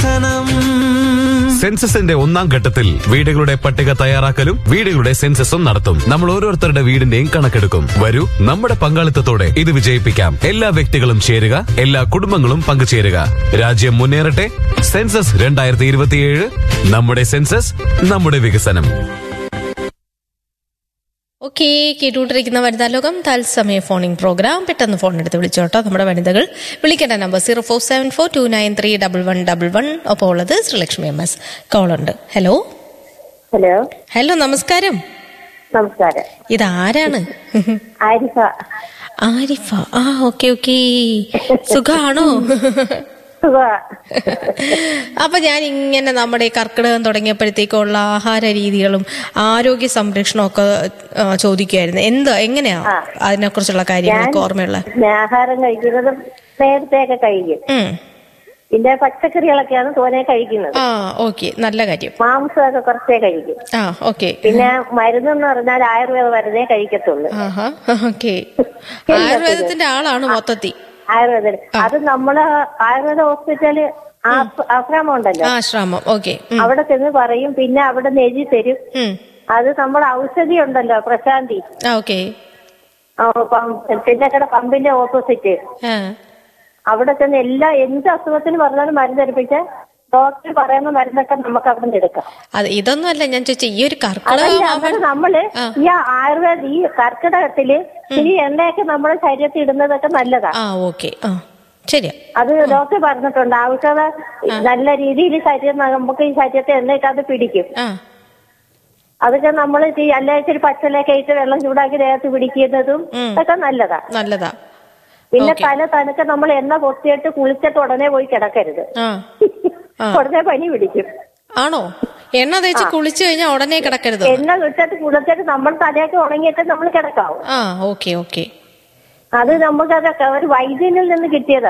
വികസനം സെൻസസിന്റെ ഒന്നാം ഘട്ടത്തിൽ വീടുകളുടെ പട്ടിക തയ്യാറാക്കലും വീടുകളുടെ സെൻസസും നടത്തും നമ്മൾ ഓരോരുത്തരുടെ വീടിന്റെയും കണക്കെടുക്കും വരൂ നമ്മുടെ പങ്കാളിത്തത്തോടെ ഇത് വിജയിപ്പിക്കാം എല്ലാ വ്യക്തികളും ചേരുക എല്ലാ കുടുംബങ്ങളും പങ്കുചേരുക രാജ്യം മുന്നേറട്ടെ സെൻസസ് രണ്ടായിരത്തി ഇരുപത്തിയേഴ് നമ്മുടെ സെൻസസ് നമ്മുടെ വികസനം ഓക്കെ കേട്ടുകൊണ്ടിരിക്കുന്ന വനിതാ ലോകം തത്സമയ ഫോണിംഗ് പ്രോഗ്രാം പെട്ടെന്ന് ഫോൺ എടുത്ത് വിളിച്ചോട്ടോ നമ്മുടെ വനിതകൾ വിളിക്കേണ്ട number zero four seven four two nine three double one double one ഒപ്പം ഉള്ളത് ശ്രീലക്ഷ്മി എം എസ് കോളുണ്ട് ഹലോ ഹലോ ഹലോ നമസ്കാരം നമസ്കാരം ഇതാരാണ് ആരിഫ ആരിഫ ആ ഓക്കെ ഓക്കെ സുഖാണോ സുഖാ. അപ്പൊ ഞാൻ ഇങ്ങനെ നമ്മുടെ ഈ കർക്കിടകം തുടങ്ങിയപ്പോഴത്തേക്കുള്ള ആഹാര രീതികളും ആരോഗ്യ സംരക്ഷണവും ഒക്കെ ആ, ചോദിക്കുമായിരുന്നു എന്താ എങ്ങനെയാ അതിനെ കുറിച്ചുള്ള കാര്യങ്ങളൊക്കെ ഓർമ്മയുള്ള ആഹാരം കഴിക്കുന്നത് നേരത്തെയൊക്കെ കഴിക്കും ഉം. പിന്നെ പച്ചക്കറികളൊക്കെയാണ് തോനെ കഴിക്കുന്നത് ആ ഓക്കെ നല്ല കാര്യം മാംസമൊക്കെ കുറച്ചേ കഴിക്കും ആ ഓക്കെ പിന്നെ മരുന്നെന്ന് പറഞ്ഞാൽ ആയുർവേദ മരുന്നേ കഴിക്കത്തുള്ളൂ ആഹാ ഓക്കെ ആയുർവേദത്തിന്റെ ആളാണ് മൊത്തത്തിൽ ആയുർവേദ അത് നമ്മള് ആയുർവേദ ഹോസ്പിറ്റല് ആപ്- ആശ്രമം ഉണ്ടല്ലോ ആശ്രമം ഓക്കെ അവിടെ ചെന്ന് പറയും പിന്നെ അവിടെ നെഴി തരും അത് നമ്മുടെ ഔഷധി ഉണ്ടല്ലോ പ്രശാന്തി ആ ഓക്കെ ആ, പം- പിന്നെ കട പമ്പിന്റെ ഓപ്പോസിറ്റ് ആ അവിടെ ചെന്ന് എല്ലാ എന്ത് അസുഖത്തിന് പറഞ്ഞാലും മരുന്ന് ധരിപ്പിച്ച് ഡോക്ടർ പറയുന്ന മരുന്നൊക്കെ നമുക്ക് അവിടെ നിന്ന് എടുക്കാം അത് ഇതൊന്നും അല്ല ഞാൻ ചോദിച്ച ഈ ഒരു അതല്ല കർക്കിടകം അത് നമ്മള് ഈ ആയുർവേദ ഈ കർക്കിടകത്തില് ഈ എണ്ണയൊക്കെ നമ്മുടെ ശരീരത്തിൽ ഇടുന്നതൊക്കെ നല്ലതാ ആ ഓക്കെ ആ ശരിയാ അത് ഡോക്ടർ പറഞ്ഞിട്ടുണ്ട് ഔഷധ നല്ല രീതിയിൽ ശരീരം നമുക്ക് ഈ ശരീരത്തെ എണ്ണയൊക്കെ അത് പിടിക്കും ആ അതൊക്കെ നമ്മൾ ഈ അല്ലാഴ്ച പച്ചലൊക്കെ ഇട്ട് വെള്ളം ചൂടാക്കി ദേഹത്ത് പിടിക്കുന്നതും ഒക്കെ നല്ലതാ നല്ലതാ പിന്നെ തല തനക്ക് നമ്മൾ എണ്ണ പൊത്തിയിട്ട് കുളിച്ചിട്ട് ഉടനെ പോയി കിടക്കരുത് ആ ആ. ഉടനെ പനി പിടിക്കും ആണോ എണ്ണ തേച്ച് കുളിച്ചു കഴിഞ്ഞാൽ ഉടനെ കിടക്കരുത് എണ്ണ വിട്ടിട്ട് കുളിച്ചിട്ട് നമ്മൾ തലയൊക്കെ ഉണങ്ങിയിട്ട് നമ്മൾ കിടക്കാവും ആ ഓക്കെ ഓക്കെ അത് നമുക്ക് അതൊക്കെ ഒരു വൈദ്യനിൽ നിന്ന് കിട്ടിയതാ